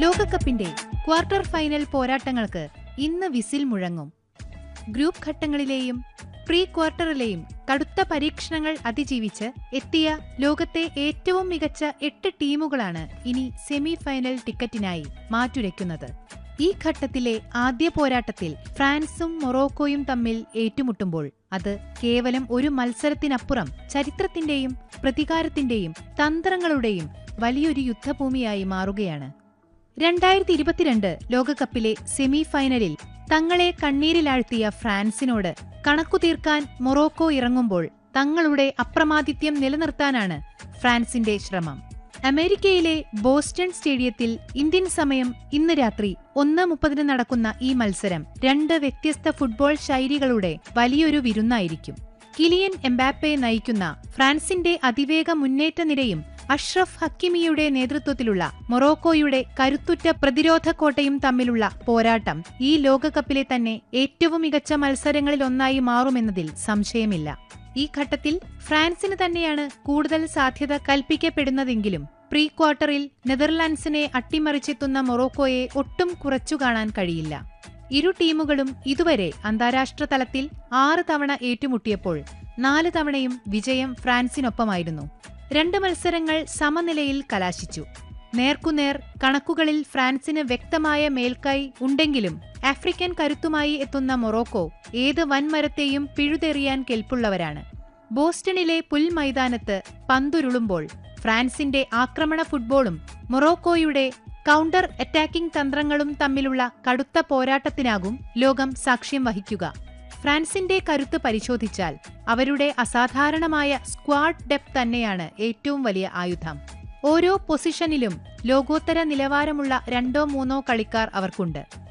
ലോകകപ്പിന്റെ quarter final പോരാട്ടങ്ങൾക്ക് ഇന്ന് വിസിൽ മുഴങ്ങും ഗ്രൂപ്പ് ഘട്ടങ്ങളിലെയും പ്രീ ക്വാർട്ടറിലെയും കടുത്ത പരീക്ഷണങ്ങൾ അതിജീവിച്ച് എത്തിയ ലോകത്തെ ഏറ്റവും മികച്ച എട്ട് ടീമുകളാണ് ഇനി സെമി ഫൈനൽ ടിക്കറ്റിനായി മാറ്റുരയ്ക്കുന്നത് ഈ ഘട്ടത്തിലെ ആദ്യ പോരാട്ടത്തിൽ ഫ്രാൻസും മൊറോക്കോയും തമ്മിൽ ഏറ്റുമുട്ടുമ്പോൾ അത് കേവലം ഒരു മത്സരത്തിനപ്പുറം ചരിത്രത്തിന്റെയും പ്രതികാരത്തിന്റെയും തന്ത്രങ്ങളുടെയും വലിയൊരു യുദ്ധഭൂമിയായി മാറുകയാണ് രണ്ടായിരത്തി ഇരുപത്തിരണ്ട് ലോകകപ്പിലെ സെമി ഫൈനലിൽ തങ്ങളെ കണ്ണീരിലാഴ്ത്തിയ ഫ്രാൻസിനോട് കണക്കു തീർക്കാൻ മൊറോക്കോ ഇറങ്ങുമ്പോൾ തങ്ങളുടെ അപ്രമാദിത്യം നിലനിർത്താനാണ് ഫ്രാൻസിന്റെ ശ്രമം അമേരിക്കയിലെ ബോസ്റ്റൺ സ്റ്റേഡിയത്തിൽ ഇന്ത്യൻ സമയം ഇന്ന് രാത്രി ഒന്ന് മുപ്പതിന് നടക്കുന്ന ഈ മത്സരം രണ്ട് വ്യത്യസ്ത ഫുട്ബോൾ ശൈലികളുടെ വലിയൊരു വിരുന്നായിരിക്കും കിലിയൻ എംബാപ്പെ നയിക്കുന്ന ഫ്രാൻസിന്റെ അതിവേഗ മുന്നേറ്റ നിരയും അഷ്റഫ് ഹക്കിമിയുടെ നേതൃത്വത്തിലുള്ള മൊറോക്കോയുടെ കരുത്തുറ്റ പ്രതിരോധ കോട്ടയും തമ്മിലുള്ള പോരാട്ടം ഈ ലോകകപ്പിലെ തന്നെ ഏറ്റവും മികച്ച മത്സരങ്ങളിലൊന്നായി മാറുമെന്നതിൽ സംശയമില്ല ഈ ഘട്ടത്തിൽ ഫ്രാൻസിന് തന്നെയാണ് കൂടുതൽ സാധ്യത കൽപ്പിക്കപ്പെടുന്നതെങ്കിലും പ്രീ ക്വാർട്ടറിൽ നെതർലാൻഡ്സിനെ അട്ടിമറിച്ചെത്തുന്ന മൊറോക്കോയെ ഒട്ടും കുറച്ചു കാണാൻ കഴിയില്ല ഇരു ടീമുകളും ഇതുവരെ അന്താരാഷ്ട്ര തലത്തിൽ ആറ് തവണ ഏറ്റുമുട്ടിയപ്പോൾ നാല് തവണയും വിജയം ഫ്രാൻസിനൊപ്പമായിരുന്നു രണ്ട് മത്സരങ്ങൾ സമനിലയിൽ കലാശിച്ചു നേർക്കുനേർ കണക്കുകളിൽ ഫ്രാൻസിന് വ്യക്തമായ മേൽക്കൈ ഉണ്ടെങ്കിലും ആഫ്രിക്കൻ കരുത്തുമായി എത്തുന്ന മൊറോക്കോ ഏത് വൻമരത്തെയും പിഴുതെറിയാൻ കെൽപ്പുള്ളവരാണ് ബോസ്റ്റണിലെ പുൽമൈതാനത്ത് പന്തുരുളുമ്പോൾ ഫ്രാൻസിന്റെ ആക്രമണ ഫുട്ബോളും മൊറോക്കോയുടെ കൗണ്ടർ അറ്റാക്കിംഗ് തന്ത്രങ്ങളും തമ്മിലുള്ള കടുത്ത പോരാട്ടത്തിനാകും ലോകം സാക്ഷ്യം വഹിക്കുക ഫ്രാൻസിന്റെ കരുത്ത് പരിശോധിച്ചാൽ അവരുടെ അസാധാരണമായ സ്ക്വാഡ് ഡെപ്ത് തന്നെയാണ് ഏറ്റവും വലിയ ആയുധം ഓരോ പൊസിഷനിലും ലോകോത്തര നിലവാരമുള്ള രണ്ടോ മൂന്നോ കളിക്കാർ അവർക്കുണ്ട്